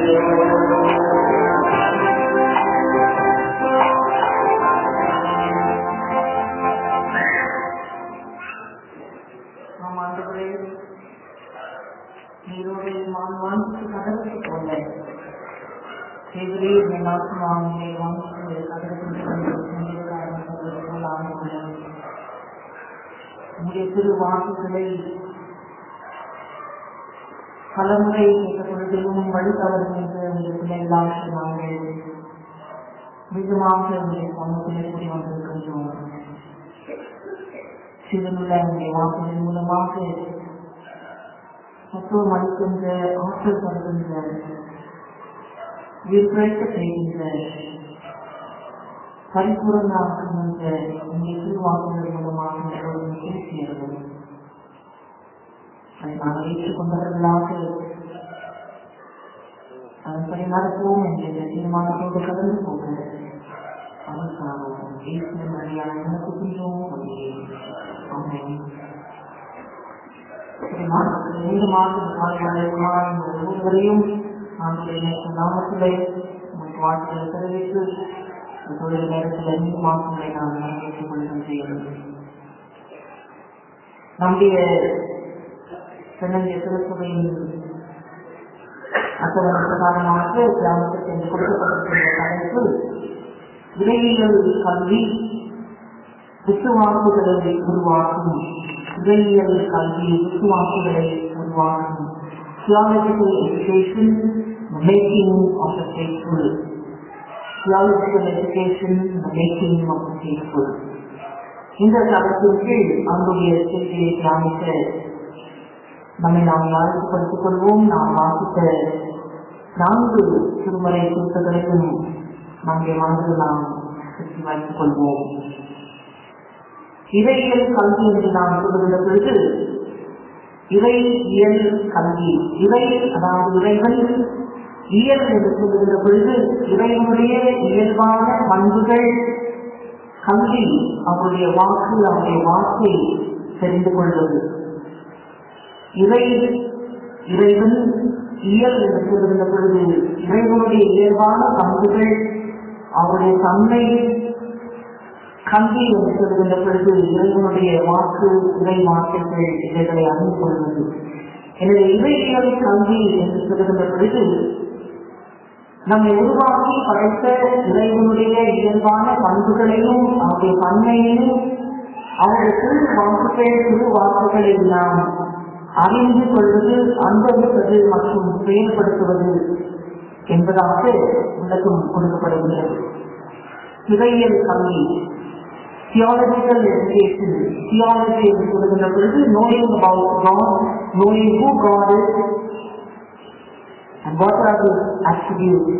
நாம் ஆண்டவரே நீரோடு நான் வாங்கிட்டு கடலுக்கு போனேன் தேவரே என் ஆத்மாவினை வாங்கிட்டு கடலுக்கு போல் ஆண்டுகிறேன் உங்களுடைய திரு வாக்குகளை பலமுறை கேட்ட பொழுதிலும் வழி தவறுகின்ற உங்களுடைய பிள்ளைகளாக நாங்கள் மிதமாக உங்களுடைய சமூகத்திலே கூடி வந்திருக்கின்றோம் சிவனுள்ள உங்களுடைய வாக்குகளின் மூலமாக மருத்துவம் அளிக்கின்ற ஆற்றல் தருகின்ற உயிர்பிழைக்க செய்கின்ற பரிபூரணாக்குகின்ற உங்களுடைய திருவாக்குகள் மூலமாக எங்களோடு பேசியது அதை நாங்கள் ஏற்றுக்கொண்டவர்களாக அதன்படி நடப்போம் என்ற தீர்மானத்தோடு கடந்து போக அவருக்காக இயேசுவின் வழியாக நடத்துகின்றோம் ஆமென் ஐந்து மாதம் காலவரையுமான ஒவ்வொருவரையும் ஆண்டுடைய நாமத்திலே உங்களுக்கு வாழ்த்துக்களை தெரிவித்து தொழில் நேரத்தில் ஐந்து மாதங்களை நான் ஏற்றுக் கொள்கின்றேன் நம்முடைய சென்னைய திருத்துறையின் அத்தனை பிரகாரமாக கிராமத்துக்கு என்று கொடுக்கப்பட்டிருக்கின்ற தலைப்பு இறையியல் கல்வி விசுவாசுகளை உருவாக்கும் இறையியல் கல்வி விசுவாசுகளை உருவாக்கும் theological education, the making of the faithful. Theological education, the making of the faithful. இந்த தளத்தின் கீழ் அங்குடைய செய்தியை தியானிக்க நம்மை நாம் வாழ்த்துப்படுத்திக் கொள்வோம் நாம் வாசித்த நான்கு திருமறை குறிப்புகளையும் நம்முடைய மனதில் நாம் சுற்றி வைத்துக் கொள்வோம் இறையியல் கல்வி என்று நாம் சொல்லுகின்ற பொழுது இறையியல் கல்வி இறை அதாவது இறைவன் இயல் என்று சொல்லுகின்ற பொழுது இறைவனுடைய இயல்பான பண்புகள் கல்வி அவருடைய வாக்கு அவருடைய வாக்கை தெரிந்து கொள்வது இறை இறைவன் இயல் என்று சொல்லுகின்ற பொழுது இறைவனுடைய இயல்பான பண்புகள் அவருடைய தன்மை கல்வி என்று சொல்லுகின்ற பொழுது இறைவனுடைய வாக்கு இறை வார்த்தைகள் இவைகளை அறிந்து கொள்வது எனவே இறையியல் கல்வி என்று சொல்லுகின்ற பொழுது நம்மை உருவாக்கி படைத்த இறைவனுடைய இயல்பான பண்புகளையும் அவருடைய தன்மையையும் அவருடைய திரு வாக்குகள் திரு வாக்குகளை நாம் அறிந்து கொள்வது அனுபவிப்பது மற்றும் செயல்படுத்துவது என்பதாக உலகம் கொடுக்கப்படுகின்றது இறையியல் கல்வி theological education, theology என்று சொல்லுகின்ற பொழுது knowing about God, knowing who God is, and what are his attributes.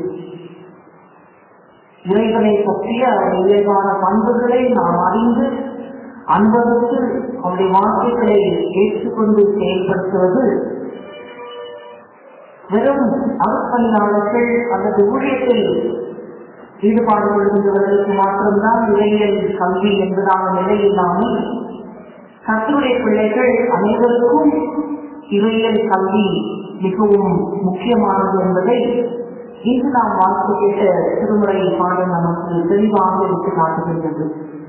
இறைவனை பற்றிய அவருடைய இயல்பான பண்புகளை நாம் அறிந்து அனுபவித்து அவருடைய வார்த்தைகளை ஏற்றுக்கொண்டு செயல்படுத்துவது வெறும் அருப்பணியாளர்கள் அல்லது ஊழியத்தில் ஈடுபாடு கொள்கின்றவர்களுக்கு மாத்திரம்தான் இறையியல் கல்வி என்பதான நிலை இல்லாமல் கத்துடைய பிள்ளைகள் அனைவருக்கும் இறையியல் கல்வி மிகவும் முக்கியமானது என்பதை இன்று நாம் வாழ்க்கை கேட்ட திருமுறை பாடல் நமக்கு தெளிவாக எடுத்து காட்டுகின்றது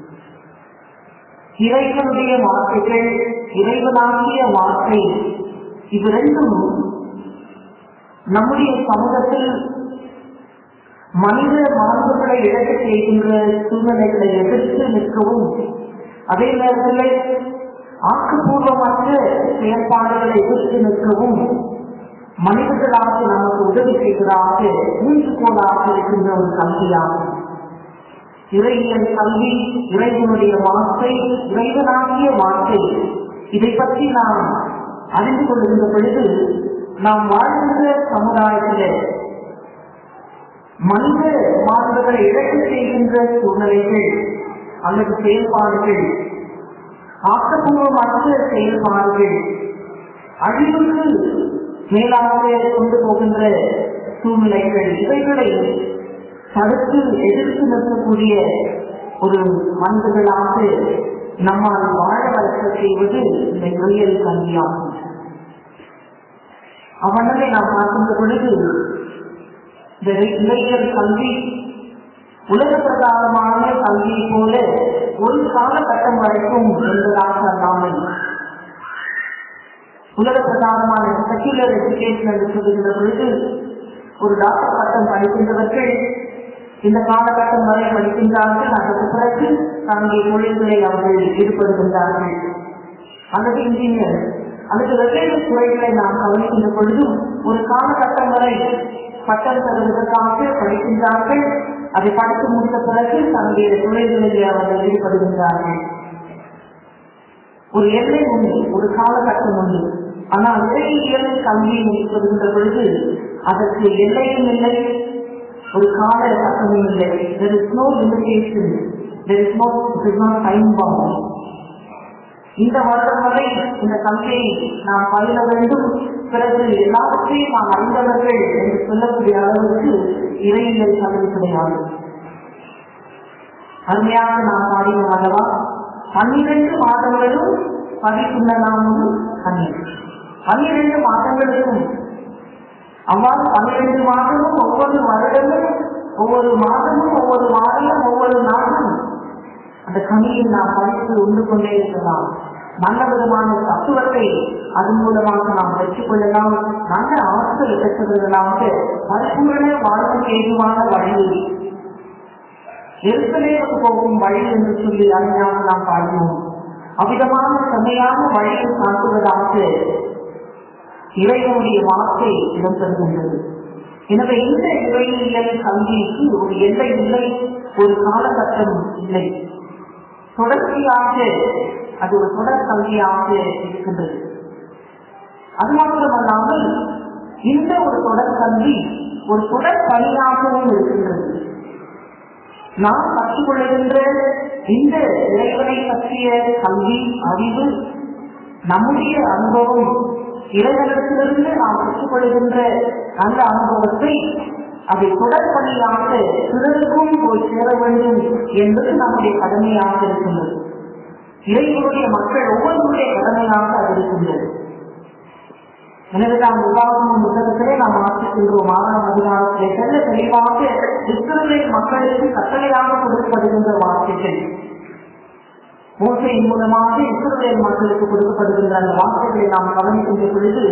இறைவனுடைய வார்த்தைகள் இறைவனாகிய வார்த்தை இவ்விரண்டும் நம்முடைய சமூகத்தில் மனித மாண்புகளை இழக்க செய்கின்ற சூழ்நிலைகளை எதிர்த்து நிற்கவும் அதே நேரத்தில் ஆக்கப்பூர்வமற்ற செயல்பாடுகளை எதிர்த்து நிற்கவும் மனிதர்களாக நமக்கு உதவி செய்வதாக ஊன்றுகோலாக இருக்கின்ற ஒரு கல்வியாகும் இறையியல் கல்வி இறைவனுடைய வார்த்தை இறைவனாகிய வார்த்தை இதை பற்றி நாம் அறிந்து கொள்கின்ற பொழுது நாம் வாழ்கின்ற சமுதாயத்திலே மனித மாண்புகளை இழக்க செய்கின்ற சூழ்நிலைகள் அல்லது செயல்பாடுகள் ஆக்கப்பூர்வமற்ற செயல்பாடுகள் அழிவுக்கு மேலாக கொண்டு போகின்ற சூழ்நிலைகள் இவைகளை தடுத்து எதிர்த்து நிற்கக்கூடிய ஒரு மனிதர்களாக நம்மால் வாழ வைக்க செய்வது இந்த இறையல் கல்வியாகும் அவனதை நாம் பார்க்கின்ற பொழுது இந்த இளைஞர் கல்வி உலக பிரகாரமான கல்வியை போல ஒரு காலகட்டம் வரைக்கும் என்பதாக அல்லாமல் உலக பிரகாரமான செக்யூலர் எஜுகேஷன் என்று சொல்லுகின்ற பொழுது ஒரு டாக்டர் பட்டம் படிக்கின்றவர்கள் இந்த காலகட்டம் வரை படிக்கின்றார்கள் அதற்கு பிறகு தங்களுடைய தொழில்களை அவர்கள் ஈடுபடுகின்றார்கள் அல்லது இன்ஜினியர் அல்லது வெவ்வேறு துறைகளை நாம் கவனிக்கின்ற பொழுதும் ஒரு காலகட்டம் வரை பட்டம் தருவதற்காக படிக்கின்றார்கள் அதை படித்து முடித்த பிறகு தங்களுடைய தொழில்களில் அவர்கள் ஈடுபடுகின்றார்கள் ஒரு எல்லை உண்டு ஒரு காலகட்டம் உண்டு ஆனால் இறையியல் கல்வி முடிப்பதுகின்ற பொழுது அதற்கு எல்லையும் இல்லை ஒரு கால கட்டமும் இல்லை there is no limitation there is no is not time bound இந்த வருடம் வரை இந்த கல்வியை நாம் பயில வேண்டும் பிறகு எல்லாவற்றையும் நாம் அறிந்தவர்கள் என்று சொல்லக்கூடிய அளவுக்கு இறையியல் கல்வி கிடையாது அருமையாக நாம் பாடினோம் அல்லவா பன்னிரண்டு மாதங்களும் பதிக்குள்ள நாமும் கண்ணீர் பன்னிரண்டு மாதங்களுக்கும் அவ்வாறு பன்னிரண்டு மாதமும் ஒவ்வொரு வருடமும் ஒவ்வொரு மாதமும் ஒவ்வொரு வாரமும் ஒவ்வொரு நாளும் அந்த கனியில் நாம் படித்து உண்டு கொண்டே இருக்கலாம் நல்ல விதமான தத்துவத்தை அதன் மூலமாக நாம் பெற்றுக் கொள்ளலாம் நல்ல ஆற்றல் பெற்றுக்கொள்ளலாம் பரிபூரண வாழ்வுக்கு ஏதுவான வழி எருசலேமுக்கு போகும் வழி என்று சொல்லி அறிஞாக நாம் பாடினோம் அவ்விதமான செம்மையான வழியை காட்டுவதாக இறைவனுடைய வார்த்தை இடம்பெறுகின்றது எனவே இந்த இறையியல் கல்விக்கு ஒரு எல்லை இல்லை ஒரு காலகட்டம் இல்லை தொடர்ச்சியாக அது ஒரு தொடர் கல்வியாக இருக்கின்றது அது மாத்திரமல்லாமல் இந்த ஒரு தொடர் கல்வி ஒரு தொடர் பணியாகவும் இருக்கின்றது நாம் கற்றுக்கொள்கின்ற இந்த இறைவனை பற்றிய கல்வி அறிவு நம்முடைய அனுபவம் இறைவனத்திலிருந்து நாம் பெற்றுக்கொள்கின்ற அந்த அனுபவத்தை அதை தொடர்பணியாக பிறருக்கும் போய் சேர வேண்டும் என்பது நம்முடைய கடமையாக இருக்கின்றது இறைவனுடைய மக்கள் ஒவ்வொருவருடைய கடமையாக அது இருக்கின்றது எனவே நாம் உதாரணம் புத்தகத்திலே நாம் வாசிக்கின்றோம் ஆறாம் அதிகாரத்திலே செல்ல தெளிவாக இஸ்ரவேல் மக்களுக்கு கட்டளையாக கொடுக்கப்படுகின்ற வார்த்தைகள் மோசையின் மூலமாக இஸ்ரவேல் மக்களுக்கு கொடுக்கப்படுகின்ற அந்த வார்த்தைகளை நாம் கவனிக்கின்ற பொழுது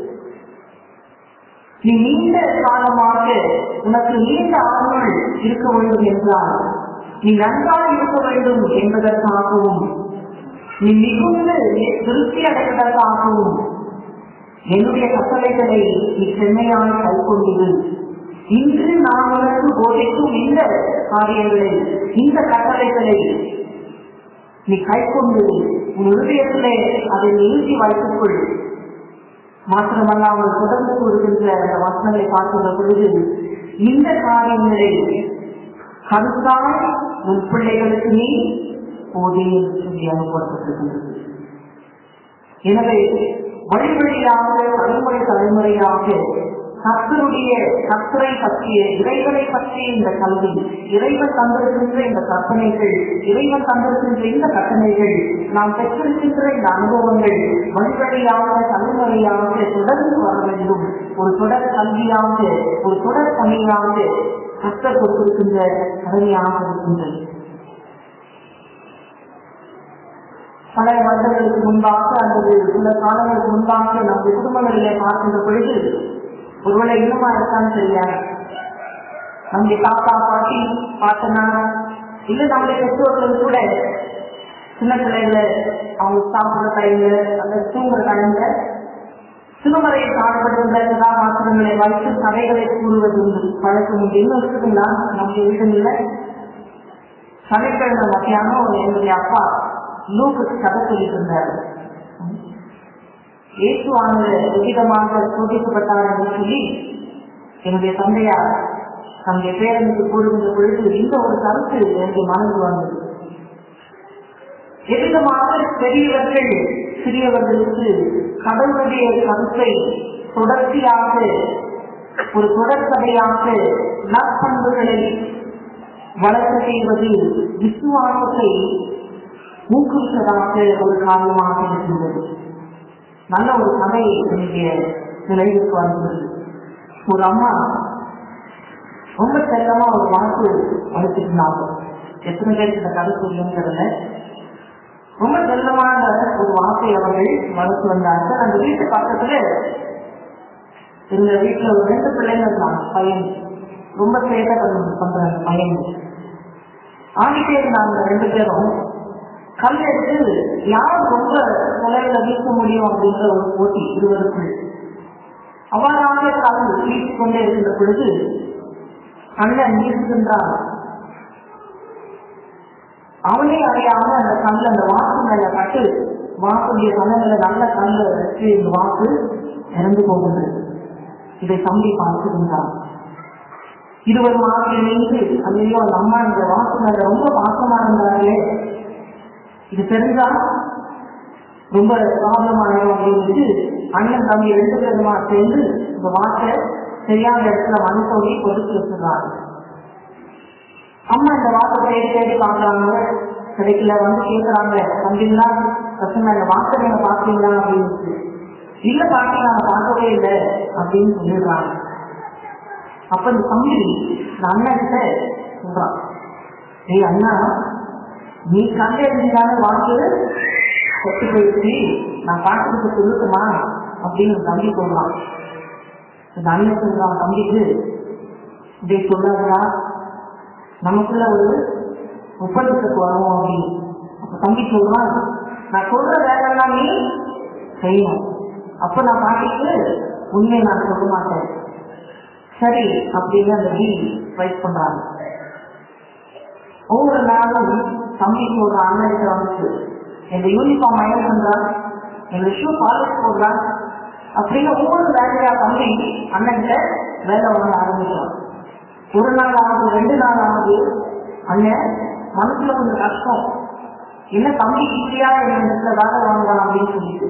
நீ நீண்ட காலமாக உனக்கு நீண்ட ஆயுள் இருக்க வேண்டும் என்றால் நீ நன்றாக இருக்க வேண்டும் என்பதற்காகவும் நீ மிகுந்த திருப்தி அடைவதற்காகவும் என்னுடைய கட்டளைகளை நீ செம்மையாக கைக்கொண்டிரு இன்று நான் உனக்கு போதைக்கும் இந்த காரியங்களை இந்த கட்டளைகளை நீ கைக்கொண்டு உன் இருதயத்திலே அதை நிறுத்தி வைத்துக் கொள் மாத்திரமல்லாமல் தொடர்ந்து கூறுகின்ற அந்த வசனங்களை பார்க்கின்ற பொழுது இந்த காரியங்களை கருத்தால் உன் பிள்ளைகளுக்கு நீ போதே என்று சொல்லி அனுப்பப்பட்டிருக்கின்றது எனவே வழி வழியாக தலைமுறை தலைமுறையாக கத்தருடைய கத்தரை பற்றிய இறைவனை பற்றிய இந்த கல்வி இறைவன் தந்திருக்கின்ற இந்த கற்பனைகள் இறைவன் தந்திருக்கின்ற இந்த கட்டளைகள் நாம் பெற்றிருக்கின்ற இந்த அனுபவங்கள் வழி வழியாக தலைமுறையாக தொடர்ந்து வர வேண்டும் ஒரு தொடர் கல்வியாக ஒரு தொடர் பணியாக கத்தர் கொடுத்திருக்கின்ற கடமையாக இருக்கின்றது பல வருடங்களுக்கு முன்பாக அல்லது சில காலங்களுக்கு முன்பாக நம்முடைய குடும்பங்களிலே பார்க்கின்ற பொழுது ஒருவேளை இன்னுமா இருக்கான்னு தெரியாது நம்முடைய தாத்தா பாட்டி பார்த்தனா இல்ல நம்முடைய பெற்றோர்கள் கூட சின்ன பிள்ளைகள அவங்க சாப்பிடுற டைம்ல அல்லது தூங்குற டைம்ல சிறுமறையை காணப்படுகின்ற கதாபாத்திரங்களை வைத்து கதைகளை கூறுவது உண்டு பழக்கம் உண்டு இன்னும் இருக்குதுங்களா நம்முடைய வீடுல சனிக்கிழமை மத்தியானம் என்னுடைய அப்பா லூக்கு கதை சொல்லிட்டு இருந்தார் இயேசுவானது விகிதமாக சோதிக்கப்பட்டார் என்று சொல்லி என்னுடைய தந்தையார் தன்னுடைய பேரனுக்கு கூறுகின்ற பொழுது இந்த ஒரு கருத்து என்னுடைய மனது வந்தது எவ்விதமாக பெரியவர்கள் சிறியவர்களுக்கு கடவுளுடைய கருத்தை தொடர்ச்சியாக ஒரு தொடர்கதையாக நற்பண்புகளை வளர்க்க செய்வது விசுவாசத்தை ஊக்குவிப்பதாக ஒரு காரணமாக இருக்கின்றது நல்ல ஒரு கதை என்னுடைய நிலைவுக்கு வந்தது ஒரு அம்மா ரொம்ப செல்லமா ஒரு வாக்கு வளர்த்துட்டு இருந்தாங்க எத்தனை பேருக்கு இந்த கதை சொல்லுங்கிறத ரொம்ப செல்லமான ஒரு வாக்கை அவர்கள் வளர்த்து வந்தார்கள் அந்த வீட்டு பக்கத்துல எங்க வீட்டுல ஒரு ரெண்டு பிள்ளைங்க இருந்தாங்க பையன் ரொம்ப சேட்டை பண்ண- பண்ற அந்த பையன் ஆடிட்டே இருந்தாங்க ரெண்டு பேரும் கல் எடுத்து யார் ரொம்ப தொலைவில் வீச முடியும் அப்படின்ற ஒரு போட்டி இருவருக்குள் அவ்வாறாக கல் வீசிக் கொண்டே இருந்த பொழுது அண்ணன் வீசுகின்றான் அவனே அறியாம அந்த கல் அந்த வாக்கு மேல பட்டு வாக்குடைய கண்ணங்கள நல்ல கல்ல வச்சு இந்த வாக்கு இறந்து போகின்றது இதை தம்பி பார்த்துக்கின்றான் இருவர் மாதிரி நீங்க ஐயோ அந்த அம்மா இந்த வாக்கு மேல ரொம்ப பாசமா இருந்தாங்களே இது தெரிஞ்சா ரொம்ப ப்ராப்ளம் ஆயிடும் அப்படின்னு அண்ணன் தம்பி ரெண்டு பேருமா சேர்ந்து இந்த வாக்கை சரியான இடத்துல மண் சொல்லி கொடுத்து வச்சிருக்காங்க அம்மா இந்த வாக்கை தேடி தேடி பாக்குறாங்க கிடைக்கல வந்து கேக்குறாங்க தம்பிங்களா பசங்க இந்த வாக்கை நீங்க பாத்தீங்களா அப்படின்னு இல்ல பாட்டி நாங்க பார்க்கவே இல்லை அப்படின்னு சொல்லிடுறாங்க அப்ப இந்த தம்பி இந்த அண்ணன் கிட்ட சொல்றான் ஏய் அண்ணா நீ கண்டறிஞ்சான வாக்கு செத்து போயிடுச்சு நான் பார்த்துட்டு சொல்லுட்டுமா அப்படின்னு ஒரு தம்பி சொல்றான் இந்த அண்ணன் சொல்றான் தம்பிக்கு இப்படி சொல்லாதா நமக்குள்ள ஒரு ஒப்பந்தத்துக்கு வருவோம் அப்படின்னு அப்ப தம்பி சொல்றான் நான் சொல்ற வேலைலாம் நீ செய்யணும் அப்ப நான் பாட்டிக்கு உண்மையை நான் சொல்ல மாட்டேன் சரி அப்படின்னு அந்த பி ட்ரைட் பண்றாங்க ஒவ்வொரு நாளும் தம்பிக்கு ஒரு அண்ணன் வந்துச்சு எங்க யூனிஃபார்ம் அயன் பண்றான் எங்க ஷூ பாலிஷ் போடுறான் அப்படின்னு ஒவ்வொரு வேலையா தம்பி அண்ணன்கிட்ட வேலை வாங்க ஆரம்பிச்சான் ஒரு நாள் ஆகுது ரெண்டு நாள் ஆகுது அண்ணன் மனசுல கொஞ்சம் கஷ்டம் என்ன தம்பி இப்படியா இடத்துல வேலை வாங்கலாம் அப்படின்னு சொல்லிட்டு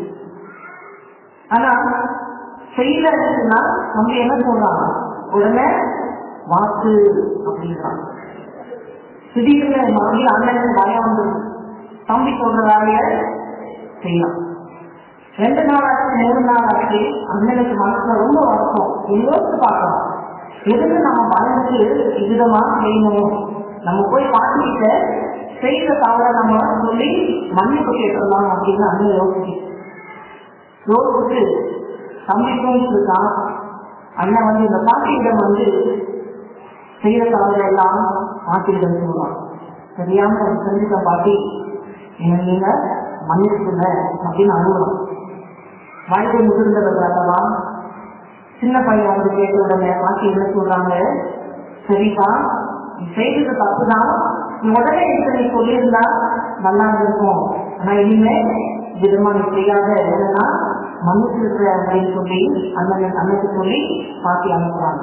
ஆனா செய்யறதுன்னா தம்பி என்ன சொல்றாங்க உடனே வாக்கு அப்படின்றாங்க திடீர்னு மறுபடியும் அண்ணனுக்கு பயம் வந்து தம்பி சொல்ற வேலைய செய்யலாம் ரெண்டு நாள் ஆச்சு மூணு நாள் ஆச்சு அண்ணனுக்கு மனசுல ரொம்ப வருஷம் யோசிச்சு பார்க்கலாம் எதுக்கு நம்ம பயந்துட்டு விதமா செய்யணும் நம்ம போய் பார்த்துக்கிட்ட செய்த தவிர நம்ம சொல்லி மன்னிப்பு கேட்கலாம் அப்படின்னு அண்ணன் யோசிச்சு யோசிச்சு தம்பிக்கும் இருக்கான் அண்ணன் வந்து இந்த பாட்டியிடம் வந்து செய்யற தவறு எல்லாம் பாட்டியிடம் சொல்லுவான் தெரியாம கொஞ்சம் செஞ்சுட்ட பாட்டி என்ன நீங்க மன்னிச்சுங்க அப்படின்னு அழுகுறான் வயது முதிர்ந்தவர் அல்லவா சின்ன பையன் வந்து கேட்ட உடனே பாட்டி என்ன சொல்றாங்க சரிப்பா நீ செய்தது தப்புதான் நீ உடனே இப்ப நீ சொல்லியிருந்தா நல்லா இருக்கும் ஆனா இனிமே விதமா நீ செய்யாத என்னன்னா மன்னிச்சிருக்க அப்படின்னு சொல்லி அண்ணன் அண்ணனுக்கு சொல்லி பாட்டி அனுப்புறாங்க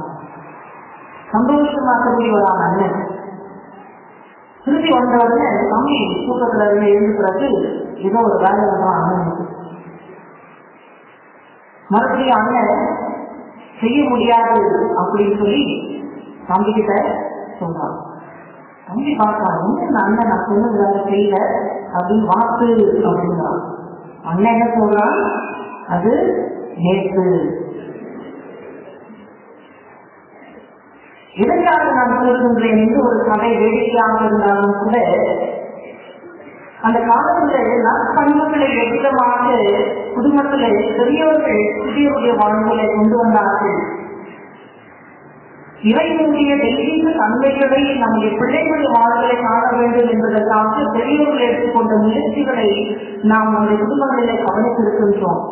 சந்தோஷமா திரும்பி வரான் அண்ணன் திரும்பி வந்த உடனே தம்பி தூக்கத்துல இருந்து எழுந்த பிறகு ஏதோ ஒரு வேலை வந்தான் அண்ணனுக்கு மறுபடியும் அண்ணன் செய்ய முடியாது அப்படின்னு சொல்லி தம்பி கிட்ட சொல்றான் தம்பி பார்க்கலாம் என்ன அண்ணன் நான் சொன்னது வேலை செய்யல அப்படின்னு வாக்கு அப்படிங்கிறான் அண்ணன் என்ன சொல்றான் அது நேற்று எதற்காக நான் சொல்கின்றேன் என்று ஒரு கதை வேடிக்கையாக இருந்தாலும் கூட அந்த காலத்துல நற்பண்புகளை வெற்றிடமாக குடும்பத்திலே பெரியவர்கள் புதியவருடைய வாழ்வுகளை கொண்டு வந்தார்கள் இறைவனுடைய தெய்வீக தன்மைகளை நம்முடைய பிள்ளைகளுடைய வாழ்வுகளை காண வேண்டும் என்பதற்காக பெரியவர்கள் எடுத்துக்கொண்ட முயற்சிகளை நாம் நம்முடைய குடும்பங்களிலே கவனித்திருக்கின்றோம்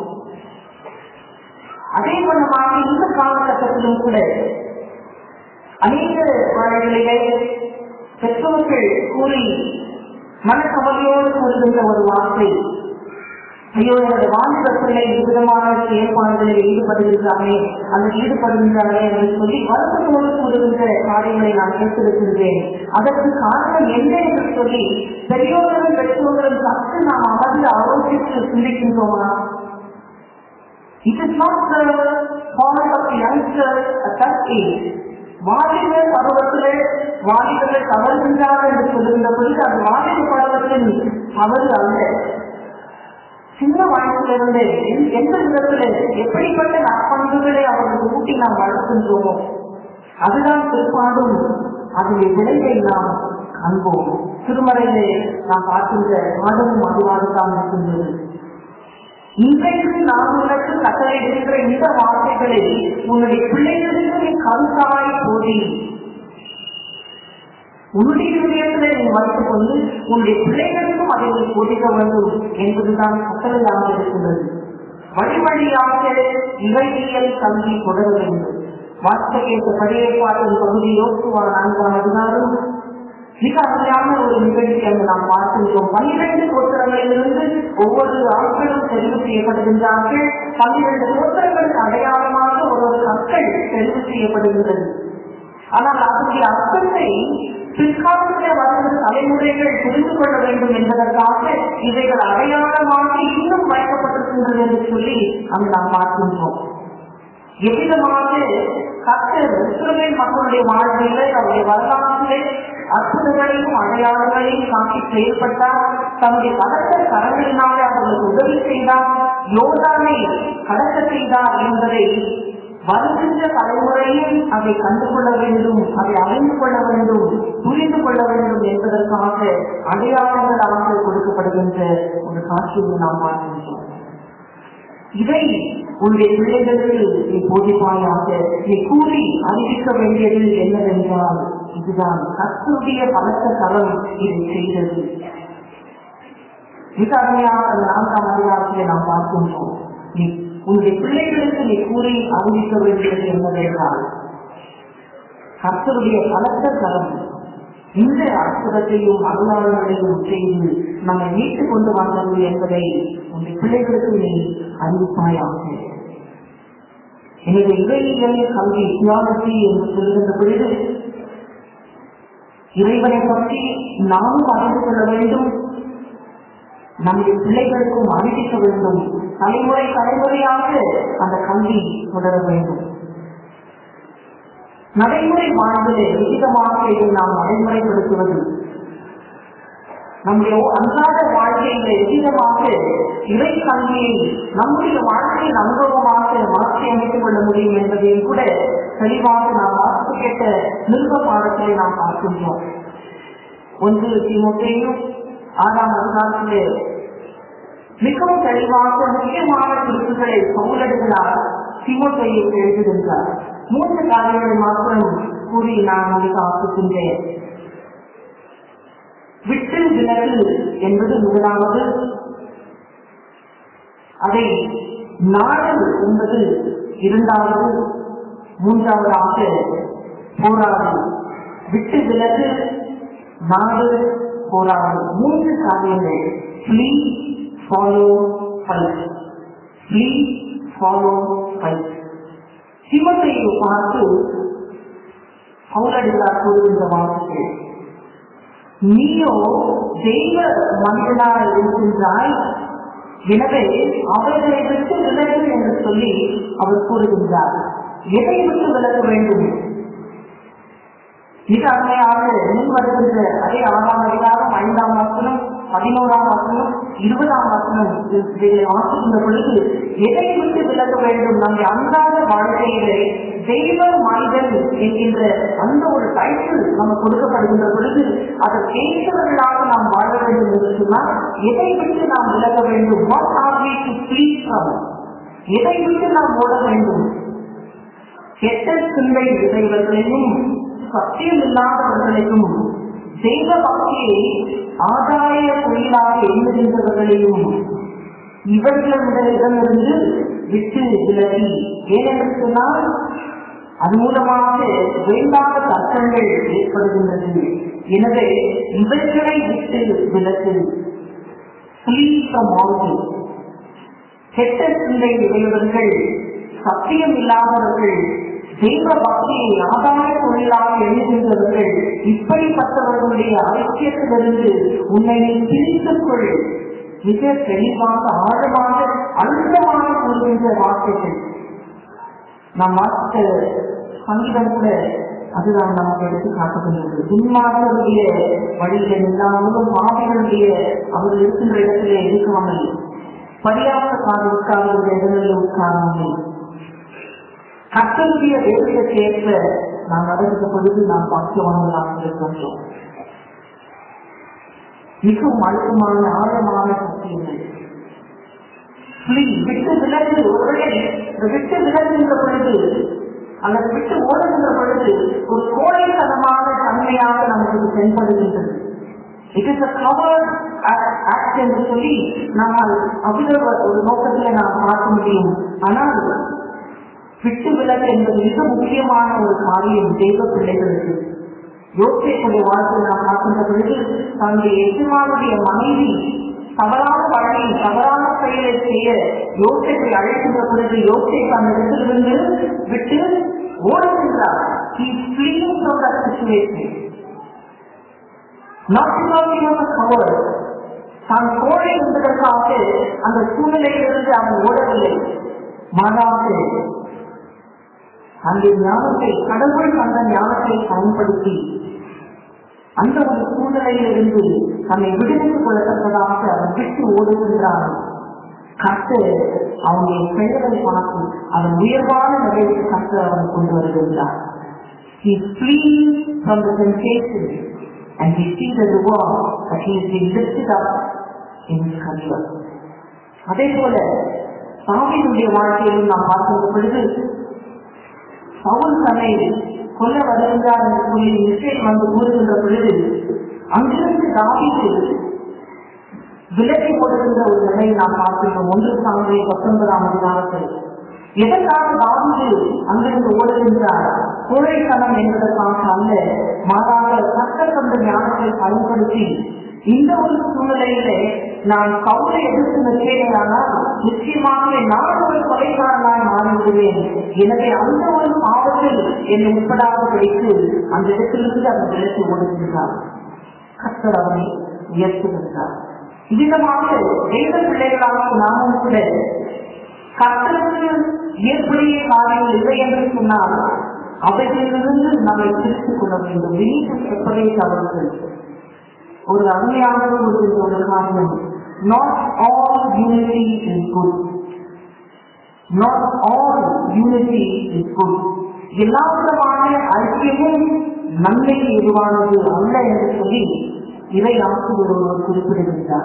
அதே வண்ணமாக இந்த காலகட்டத்திலும் கூட அநேக வாழ்களிலே பெற்றோர்கள் கூறி மனக்கவலையோடு கூறுகின்ற ஒரு வார்த்தை ஐயோ எனது வாலிப பிள்ளை விதமான செயல்பாடுகளில் ஈடுபடுகின்றானே அல்லது ஈடுபடுகின்றானே என்று சொல்லி வருத்தத்தோடு கூறுகின்ற காரியங்களை நான் கேட்டிருக்கின்றேன் அதற்கு காரணம் என்ன என்று சொல்லி பெரியோர்களும் பெற்றோர்களும் சற்று நாம் அமர்ந்து ஆலோசித்து சிந்திக்கின்றோமா it is not the fault of youngster at age வாலிப பருவத்திலே வாலிபர்கள் தவறுகின்றார் என்று சொல்லுகின்றபடி அது வாலிப பருவத்தின் தவறு அல்ல சின்ன வயசிலிருந்து எந்த விதத்திலே எப்படிப்பட்ட நற்பண்புகளை அவர்களுக்கு ஊட்டி நாம் வளர்க்கின்றோமோ அதுதான் பிற்பாடும் அதிலே விளைவை நாம் காண்போம் திருமறையிலே நாம் பார்க்கின்ற பாடமும் அதுவாகத்தான் இருக்கின்றது இன்றைக்கு நான் உனக்கு கட்டளையிடுகின்ற இந்த வார்த்தைகளை உன்னுடைய பிள்ளைகளுக்கு நீ கருத்தாய் போதி உன்னுடைய இதயத்திலே நீ வைத்துக் கொண்டு உன்னுடைய பிள்ளைகளுக்கும் அதை நீ போதிக்க வேண்டும் என்பதுதான் கட்டளையாக இருக்கின்றது வழி வழியாக இவையியல் கல்வி தொடர வேண்டும் வார்த்தையேற்ற பழையப்பாட்டின் பகுதி யோசுவா நான்காம் அதிகாரம் மிக அருமையான ஒரு நிகழ்ச்சி அங்கு நாம் பார்க்கின்றோம் பன்னிரண்டு கோத்திரங்களிலிருந்து ஒவ்வொரு ஆட்களும் தெரிவு செய்யப்படுகின்றார்கள் பன்னிரண்டு கோத்திரங்களுக்கு அடையாளமாக ஒரு ஒரு கற்கள் தெரிவு செய்யப்படுகின்றது ஆனால் அதனுடைய அர்த்தத்தை பிற்காலத்தில் வருகிற தலைமுறைகள் புரிந்து கொள்ள வேண்டும் என்பதற்காக இவைகள் அடையாளமாக இன்னும் வைக்கப்பட்டிருக்கின்றது என்று சொல்லி அங்கு நாம் பார்க்கின்றோம் எவ்விதமாக கத்தர் இஸ்ரவேல் மக்களுடைய வாழ்விலே அவருடைய வரலாற்றிலே அற்புதங்களையும் அடையாளங்களையும் காட்டி செயல்பட்டார் தன்னுடைய பலத்த கரங்களினாலே அவர்களுக்கு உதவி செய்தார் யோகானை கடக்க செய்தார் என்பதை வருகின்ற தலைமுறையும் அதை கண்டுகொள்ள வேண்டும் அதை அறிந்து கொள்ள வேண்டும் புரிந்து கொள்ள வேண்டும் என்பதற்காக அடையாளங்களாக கொடுக்கப்படுகின்ற ஒரு காட்சியை நாம் பார்க்கின்றோம் இதை உன்னுடைய பிள்ளைகளுக்கு நீ போதிப்பாயாக நீ கூறி அறிவிக்க வேண்டியது என்னவென்றால் இதுதான் கத்துடைய பலத்த கரம் இதை செய்தது மிக அருமையாக அந்த நான்காம் அதிகாரத்திலே நாம் பார்க்கின்றோம் நீ உன்னுடைய பிள்ளைகளுக்கு நீ கூறி அறிவிக்க வேண்டியது என்னவென்றால் கர்த்தருடைய பலத்த கரம் இந்த அற்புதத்தையும் அருளாளர்களையும் செய்து நம்மை மீட்டுக் கொண்டு வந்தது என்பதை உன்னுடைய பிள்ளைகளுக்கு நீ அறிவிப்பாயாக எனவே இறையியல் கல்வி தியாகத்தி என்று சொல்கின்ற பொழுது இறைவனை பற்றி நாமும் அறிந்து கொள்ள வேண்டும் நம்முடைய பிள்ளைகளுக்கும் அறிவிக்க வேண்டும் தலைமுறை தலைமுறையாக அந்த கல்வி தொடர வேண்டும் நடைமுறை வாழ்விலே விகிதமாக இதை நாம் நடைமுறைப்படுத்துவது நம்முடைய அன்றாட வாழ்க்கையில விகிதமாக இறை கல்வியை நம்முடைய வாழ்க்கையின் அனுபவமாக மாற்றி அமைத்துக் கொள்ள முடியும் என்பதையும் கூட தெளிவாக நாம் வாசித்து கேட்ட நிருப பாடத்தை நாம் பார்க்கின்றோம் ஒன்று திமுகையும் ஆறாம் அதிகாரத்திலே மிகவும் தெளிவாக முக்கியமான குறிப்புகளை பவுலடிகளார் திமுகையை எழுதுகின்றார் மூன்று காரியங்களை மாத்திரம் கூறி நான் உங்களுக்கு ஆக்குகின்றேன் விட்டு விலகு என்பது முதலாவது அதை நாடு என்பது இரண்டாவது மூன்றாவதாக போராடு விட்டு விலகு நாடு போராடு மூன்று காரியங்கள் flee follow fight flee follow fight சிவத்தையை பார்த்து பௌரடிகளார் கூறுகின்ற வார்த்தைகள் நீயோ தெய்வ மனிதனாக இருக்கின்றாய் எனவே அவர்களை விட்டு விலகு என்று சொல்லி அவர் கூறுகின்றார் எதை விட்டு விலக வேண்டும் மிக அருமையாக முன் வருகின்ற அதே ஆறாம் அதிகாரம் ஐந்தாம் வசனம் பதினோராம் வசனம் இருபதாம் வசனம் இதை வாசிக்கின்ற பொழுது எதை விட்டு விலக வேண்டும் நம்முடைய அன்றாட வாழ்க்கையிலே தெய்வ மனிதன் என்கின்ற அந்த ஒரு டைட்டில் நம்ம கொடுக்கப்படுகின்ற பொழுது அதை கேட்கிறவர்களாக நாம் வாழ வேண்டும் என்று சொன்னால் எதை விட்டு நாம் விலக வேண்டும் what are we to please எதை விட்டு நாம் ஓட வேண்டும் கெட்ட சிந்தை இடைவர்களையும் சத்தியம் இல்லாதவர்களையும் தெய்வ பக்தியை ஆதாய தொழிலாக எண்ணுகின்றவர்களையும் இவர்களிடமிருந்து விட்டு விலகி ஏனென்று சொன்னால் அது மூலமாக வேண்டாத தர்க்கங்கள் ஏற்படுகின்றது எனவே இவர்களை விட்டு விலகு கெட்ட சிந்தை உடையவர்கள் சத்தியம் இல்லாதவர்கள் தெய்வ பக்தியை ஆதாய தொழிலாக எழுதுகின்றவர்கள் இப்படிப்பட்டவர்களுடைய ஐக்கியத்திலிருந்து உன்னை நீ பிரித்துக் கொள் மிக தெளிவாக ஆழமாக அழுத்தமாக கூறுகின்ற வார்த்தைகள் நாம் வாசித்த சங்கீதம் கூட அதுதான் நமக்கு எடுத்து காட்டுகின்றது துன்மார்களுடைய வழியில இல்லாமலும் பாவிகளுடைய அவர்கள் இருக்கின்ற இடத்திலே இருக்காமல் பரியாசக்கார உட்கார்ந்த இடங்களில் உட்காராமல் கத்தருடைய வேதத்திற்கேற்ப நாம் நடந்த பொழுது நாம் பாக்கியவான்களாக இருக்கின்றோம் மிகவும் அழுத்தமான ஆழமான சத்தியங்கள் புலி விட்டு விலகு ஒருவேளை விட்டு விலகுகின்ற பொழுது அல்லது விட்டு ஓடுகின்ற பொழுது ஒரு கோடைத்தனமான தன்மையாக நமக்கு இது தென்படுகின்றது இட் இஸ் கவர் ஆக்ட் என்று சொல்லி நம்மால் அபிதவ ஒரு நோக்கத்தில் நாம் பார்க்க முடியும் ஆனால் விட்டு விலகு என்பது மிக முக்கியமான ஒரு காரியம் தெய்வ பிள்ளைகளுக்கு யோசிப்புடைய வாழ்க்கை நாம் பார்க்கின்ற பொழுது தன்னுடைய எஜமானுடைய மனைவி தவறான வழியில் தவறான செயலை செய்ய யோசிப்பை அழைக்கின்ற பொழுது யோசிப்பு அந்த இடத்திலிருந்து விட்டு ஓடுகின்றார் He is fleeing from that situation. Not because he was a coward. தான் கோழை என்பதற்காக அந்த சூழ்நிலையிலிருந்து அவன் ஓடவில்லை மாறாக அந்த ஞானத்தை கடவுள் அந்த ஞானத்தை பயன்படுத்தி அந்த ஒரு சூழ்நிலையிலிருந்து தன்னை விடுவித்துக் கொள்ளத்தக்கதாக அவன் விட்டு ஓடுகின்றான் கத்து அவனுடைய பெயரை பார்த்து அதன் உயர்வான நிலைக்கு கத்து அவன் கொண்டு வருகின்றான் He flees from the temptation and he sees the reward that he is being lifted up in his career. அதே போல சாமியினுடைய வாழ்க்கையிலும் நாம் பார்க்கின்ற பொழுது பவுல் தன்னை கொல்ல வருகின்றார் என்று சொல்லி நிச்சயம் வந்து கூறுகின்ற பொழுது அங்கிருந்து தாவிட்டு விலக்கி கொடுக்கின்ற ஒரு நிலையை நாம் பார்க்கின்றோம் ஒன்று சாமி பத்தொன்பதாம் அதிகாரத்தில் எதற்காக தாவிட்டு அங்கிருந்து ஓடுகின்றார் கோழைத்தனம் என்பதற்காக அல்ல மாறாக கற்கர் கொண்ட ஞானத்தை பயன்படுத்தி இந்த ஒரு சூழ்நிலையிலே நான் கவுரை எதிர்த்து நிற்கிறேனானால் நிச்சயமாக நான் ஒரு கொலைக்காரனாய் மாறிவிடுவேன் எனவே அந்த ஒரு பாவத்தில் என்னை உட்படாத பிடித்து அந்த இடத்திலிருந்து அவர் விலக்கி ஓடுகின்றார் கத்தர் அவனை உயர்த்துகின்றார் இவ்விதமாக தெய்வ பிள்ளைகளாக நாமும் கூட கத்தருக்கு ஏற்புடைய காரியங்கள் இல்லை என்று சொன்னால் அவைகளிலிருந்து நம்மை பிரித்துக் கொள்ள வேண்டும் வெளியே செப்பரேட் அவர்கள் ஒரு அருமையான ஒரு ஒரு காரியம் not all unity is good not all unity is good எல்லா விதமான ஐக்கியமும் நன்மைக்கு எதுவானது அல்ல என்று சொல்லி இதை ஆசிரியர் ஒருவர் குறிப்பிடுகின்றார்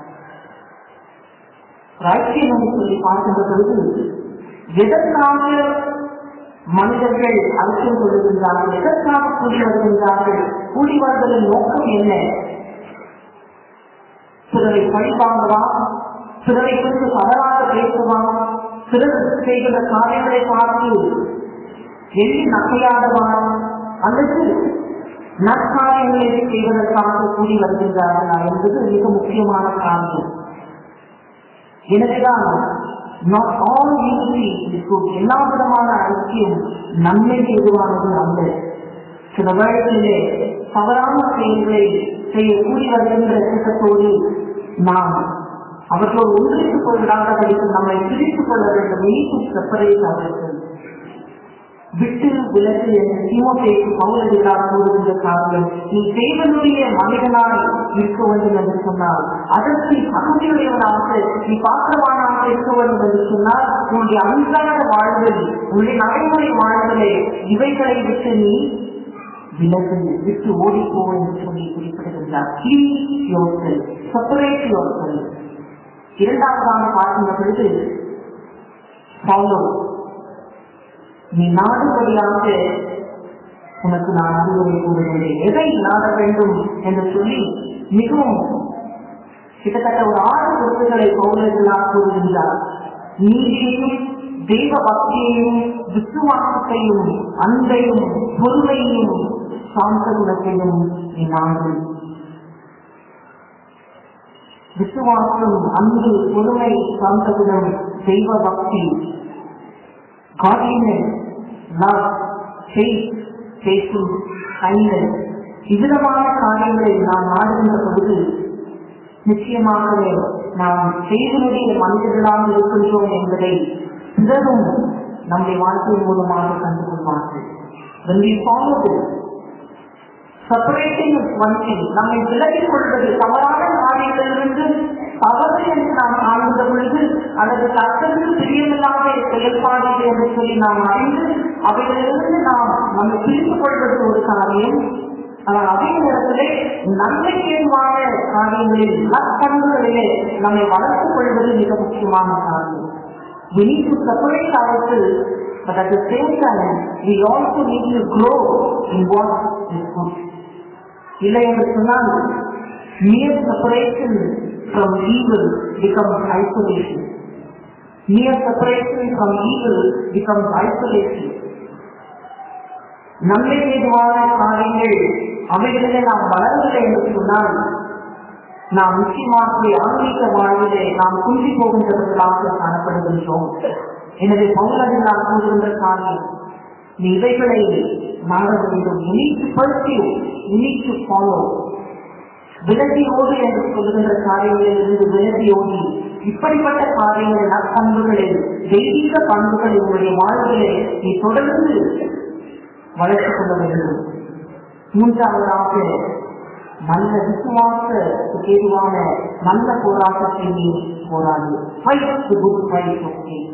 ஐக்கியம் என்று சொல்லி பார்க்கின்ற பொழுது எதற்காக மனிதர்கள் அலட்சியம் கொள்ளுகின்றார்கள் எதற்காக கூடி வருகின்றார்கள் கூடி வருவதன் நோக்கம் என்ன சிலரை பழிவாங்கவா சிலரை குறித்து தவறாக பேசுவா சிலர் செய்கிற காரியங்களை பார்த்து எள்ளி நகையாடவா அல்லது நற்காரியங்களை செய்வதற்காக கூடி வருகின்றார்களா என்பது மிக முக்கியமான காரியம் எனவேதான் நாட் ஆல் யூனிட்டி எல்லா விதமான ஐக்கியம் நன்மைக்கு எதுவானது அல்ல சில வேளைகளிலே தவறான செயல்களை செய்ய கூடி வருகின்ற திட்டத்தோடு நாம் அவர்களோடு ஒன்றித்துக் கொள்ளாதவர்களுக்கு நம்மை பிரித்துக் கொள்ள வேண்டும் மீண்டும் செப்பரேட் அவர்கள் விட்டு விலகு என்று தீமோத்தேக்கு பவுலடிகளார் கூறுகின்ற காரியம் நீ தேவனுடைய மனிதனாய் இருக்க வேண்டும் என்று சொன்னால் அதற்கு தகுதியுடையவனாக நீ பாத்திரமானாக இருக்க வேண்டும் என்று சொன்னால் உன்னுடைய அன்றாட வாழ்வில் உன்னுடைய நடைமுறை வாழ்விலே இவைகளை விட்டு நீ விலகு விட்டு ஓடிப்போ என்று சொல்லி குறிப்பிடுகின்றார் யோசல் செப்பரேட் யோசல் இரண்டாவதாக பார்க்கின்ற பொழுது ஃபாலோ நீ நாடுபடியாக உனக்கு நான் அறிவுரை கூறுகிறேன் எதை நாட வேண்டும் என்று சொல்லி மிகவும் கிட்டத்தட்ட ஒரு ஆறு பொருட்களை பௌரர்களாக கூறுகின்றார் நீதியையும் தெய்வ பக்தியையும் விசுவாசத்தையும் அன்பையும் பொறுமையையும் சாந்த குணத்தையும் நீ நாடு விசுவாசம் அன்பு பொறுமை சாந்த குணம் தெய்வ பக்தி godliness, love, faith, faithful, kindness இவ்விதமான காரியங்களை நாம் நாடுகின்ற பொழுது நிச்சயமாகவே நாம் செய்தனுடைய மனிதர்களாக இருக்கின்றோம் என்பதை பிறரும் நம்முடைய வாழ்க்கையின் மூலமாக கண்டு கொள்வார்கள் When we follow this, separating is one thing. நம்மை விலகிக் கொள்வது தவறான காரியங்களிலிருந்து தவறு என்று நாம் காண்கின்ற பொழுது அல்லது கத்தருக்கு பிரியமில்லாத செயல்பாடு என்று சொல்லி நாம் அறிந்து அவைகளிலிருந்து நாம் நம்மை பிரித்துக் கொள்வது ஒரு காரியம் ஆனால் அதே நேரத்திலே நன்மைக்கேதுவான காரியங்களில் நற்பண்புகளிலே நம்மை வளர்த்துக் கொள்வது மிக முக்கியமான காரியம் We need to separate ourselves, but at the same time, we also need to grow in what is good. இல்லை என்று சொன்னால் mere separation from evil becomes isolation. Mere separation from evil becomes isolation. நன்மை ஏதுவான காரியங்கள் அவைகளிலே நாம் வளரவில்லை என்று சொன்னால் நாம் நிச்சயமாக ஆன்மீக வாழ்விலே நாம் குன்றி போகின்றவர்களாக காணப்படுகின்றோம் எனவே பௌலரில் நாம் கூறுகின்ற காரியம் நீ இவைகளை நாட வேண்டும் you need to pursue you need to follow விலகியோடு என்று சொல்லுகின்ற காரியங்களில் இருந்து விலகியோடி இப்படிப்பட்ட காரியங்களை நற்பண்புகளை தெய்வீக பண்புகளை உங்களுடைய வாழ்விலே நீ தொடர்ந்து வளர்த்துக் கொள்ள வேண்டும் மூன்றாவதாக நல்ல விசுவாசத்துக்கு ஏதுவான நல்ல போராட்டத்தை நீ போராடு Fight the good fight of faith.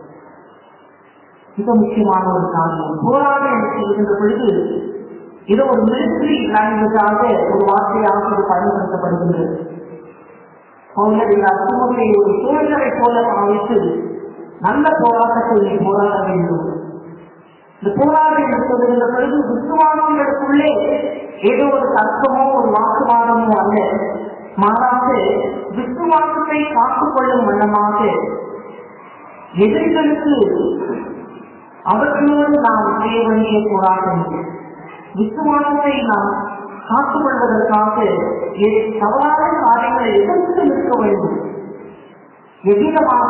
மிக முக்கியமான ஒரு காரியம் போராடு என்று சொல்கின்ற பொழுது இது ஒரு மிலிட்டரி லாங்குவேஜாக ஒரு வார்த்தையாக இது பயன்படுத்தப்படுகின்றது பவுலரில் அசுமத்தை ஒரு சோழரை போல பாவித்து நல்ல போராட்டத்தை நீ போராட வேண்டும் இந்த போராட்டம் என்று சொல்லுகின்ற பொழுது விசுவாசங்களுக்குள்ளே ஏதோ ஒரு தர்க்கமோ ஒரு வாக்குவாதமோ அல்ல மாறாக விசுவாசத்தை காத்துக்கொள்ளும் வண்ணமாக எதிரிகளுக்கு அவர்களோடு நாம் செய்ய வேண்டிய போராட்டம் விசுவாசத்தை நாம் காத்துக்கொள்வதற்காக எ- தவறான காரியங்களை எதிர்த்து நிற்க வேண்டும் எவ்விதமாக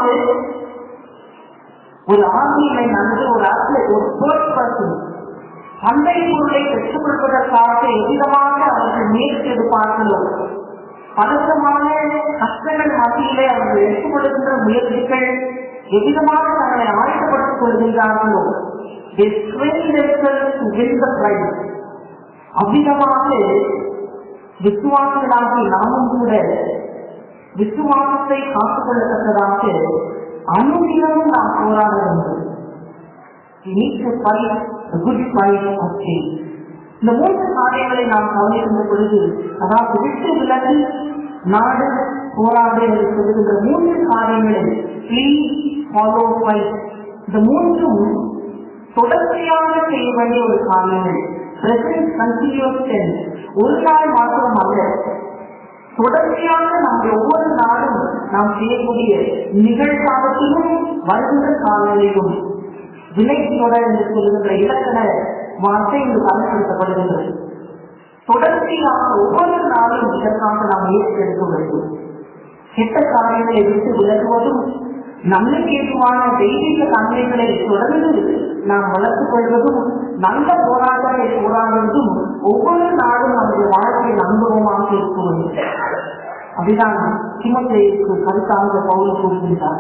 ஒரு ஆர்மியை அல்லது ஒரு அத்லெட் ஒரு ஸ்போர்ட்ஸ் பர்சன் சந்தை பொருளை பெற்றுக் கொள்வதற்காக எவ்விதமாக அவர்கள் முயற்சி எடுப்பார்களோ பதற்றமான கஷ்டங்கள் மத்தியிலே அவர்கள் எடுத்துக்கொள்கின்ற முயற்சிகள் எவ்விதமாக தங்களை ஆயத்தப்படுத்திக் கொள்கின்றார்களோ they strain themselves to win the prize. அவ்விதமாக விசுவாசிகளாகி நாமும் கூட விசுவாசத்தை காத்துக்கொள்ளத்தக்கதாக அனுதினமும் நாம் போராட வேண்டும் We need to fight the good fight of faith. இந்த மூன்று காரியங்களை நாம் கவனிக்கின்ற பொழுது அதாவது விட்டு விலகி நாடு போராடு என்று சொல்லுகின்ற மூன்று காரியங்களை ப்ளீஸ் ஃபாலோ ஃபைட் இந்த மூன்றும் தொடர்ச்சியாக செய்ய வேண்டிய ஒரு காரியங்கள் பிரசன்ட் கண்டினியூஸ் டென்ஸ் ஒரு நாள் மாத்திரம் அல்ல தொடர்ச்சியாக நம்முடைய ஒவ்வொரு நாளும் நாம் செய்யக்கூடிய நிகழ்காலத்திலும் வருகின்ற காலங்களிலும் விலைக்கியோட என்று சொல்லுகின்ற இலக்கண வார்த்தை இங்கு பயன்படுத்தப்படுகின்றது தொடர்ச்சியாக ஒவ்வொரு நாளும் இதற்காக நாம் முயற்சி எடுக்க வேண்டும் கெட்ட காரியங்களை விட்டு விலகுவதும் நன்மைக்கேதுவான தெய்வீக தன்மைகளை தொடர்ந்து நாம் வளர்த்துக் கொள்வதும் நல்ல போராட்டத்தை போராடுவதும் ஒவ்வொரு நாளும் நம்முடைய வாழ்க்கையில் அனுபவமாக இருக்க வேண்டும் அதுதான் சிமத்தைக்கு கருத்தாக பவுல் கூறுகின்றார்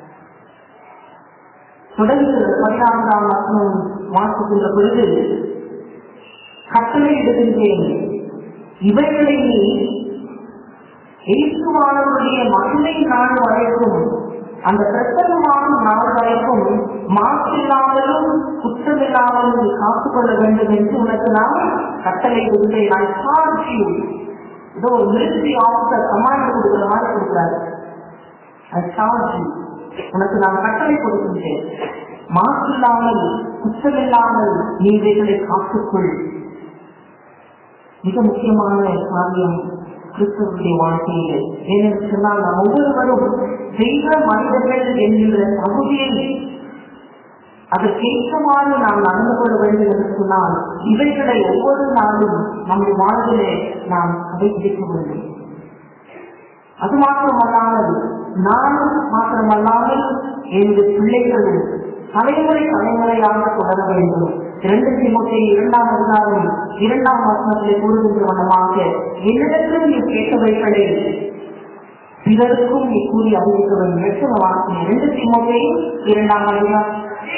தொடர்ந்து பதினான்காம் வசனம் வாசிக்கின்ற பொழுது கட்டளை இடுகின்றேன் இவைகளை நீ இயேசுவானவருடைய மகிமை நாள் வரைக்கும் அந்த பிரசன்னமாகும் நாள் வரைக்கும் மாற்றில்லாமலும் குற்றமில்லாமலும் நீ காத்துக்கொள்ள வேண்டும் என்று உனக்கு நான் கட்டளை இடுகின்றேன் I charge you. ஏதோ ஒரு மிலிட்டரி ஆபீசர் கமாண்ட் கொடுக்கிற மாதிரி கொடுக்குறாரு I charge you. உனக்கு நான் கட்டளை கொடுக்கின்றேன் மாற்றில்லாமல் குற்றமில்லாமல் நீ இவைகளை காத்துக்கொள் மிக முக்கியமான காரியம் கிறிஸ்தவருடைய வாழ்க்கையிலே ஏனென்று சொன்னால் நாம் ஒவ்வொருவரும் தெய்வ மனிதர்கள் என்கின்ற தகுதியை அதற்கேற்றவாறு நாம் நடந்து கொள்ள வேண்டும் என்று சொன்னால் இவைகளை ஒவ்வொரு நாளும் நம்முடைய வாழ்விலே நாம் கடைபிடிக்க வேண்டும் அது மாத்திரமல்லாமல் நான் மாத்திரமல்லாமல் என்னுடைய பிள்ளைகளும் தலைமுறை தலைமுறையாக தொடர வேண்டும் இரண்டு திமுகை இரண்டாம் அதிகாரம் இரண்டாம் வசனத்திலே கூறுகின்ற வண்ணமாக என்னிடத்தில் நீ கேட்டவைகளை பிறருக்கும் நீ கூறி அறிவிக்க வேண்டும் எட்டு வார்த்தை இரண்டு திமுகை இரண்டாம் அதிகாரம்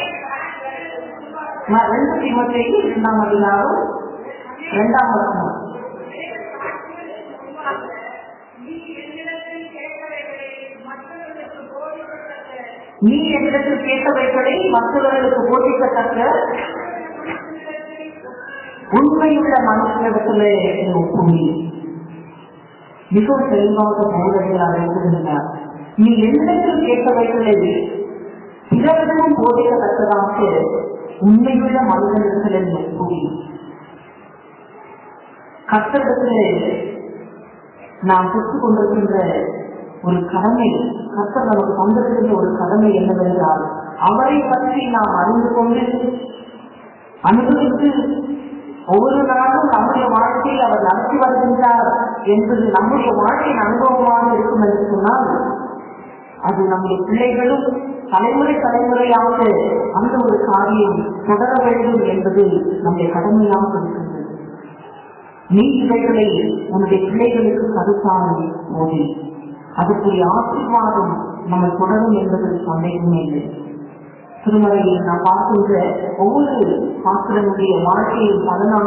நான் ரெண்டு திமுகை இரண்டாம் அதிகாரம் இரண்டாம் வசனம் நீ என்னிடத்தில் கேட்கவைகளை மற்றவர்களுக்கு போதிக்கத்தக்க நீ என்னிடத்தில் கேட்டவைகளை மற்றவர்களுக்கு போட்டிக்கத்தக்க உண்மையுள்ள மனுஷனிடத்திலே நீ ஒப்புமை மிகவும் தெளிவாக போதனைகள் அழைத்திருந்தார் நீ என்னிடத்தில் கேட்டவைகளை பிறருக்கும் போதிக்கத்தக்கதாக உண்மையுள்ள மனிதனிடத்திலே நீ ஒப்புமை கர்த்தரிடத்திலே நாம் பெற்றுக் கொண்டிருக்கின்ற ஒரு கடமை கர்த்தர் நமக்கு தந்திருக்கின்ற ஒரு கடமை என்னவென்றால் அவரை பற்றி நாம் அறிந்து கொண்டு அனுபவித்து ஒவ்வொரு நாளும் நம்முடைய வாழ்க்கையில் அவர் நடத்தி வருகின்றார் என்பது நம்முடைய வாழ்க்கையின் அனுபவமாக இருக்கும் என்று சொன்னால் அது நம்முடைய பிள்ளைகளும் தலைமுறை தலைமுறையாக அந்த ஒரு காரியம் தொடர வேண்டும் என்பது நம்முடைய கடமையாக இருக்கின்றது நீ இவைகளை உன்னுடைய பிள்ளைகளுக்கு கருத்தான போது அதற்குரிய ஆசீர்வாதம் நம்ம தொடரும் என்பது சந்தேகமே இல்லை திருமலையில் நாம் பார்க்கின்ற ஒவ்வொரு பாத்திரனுடைய வாழ்க்கையில் பதினாறு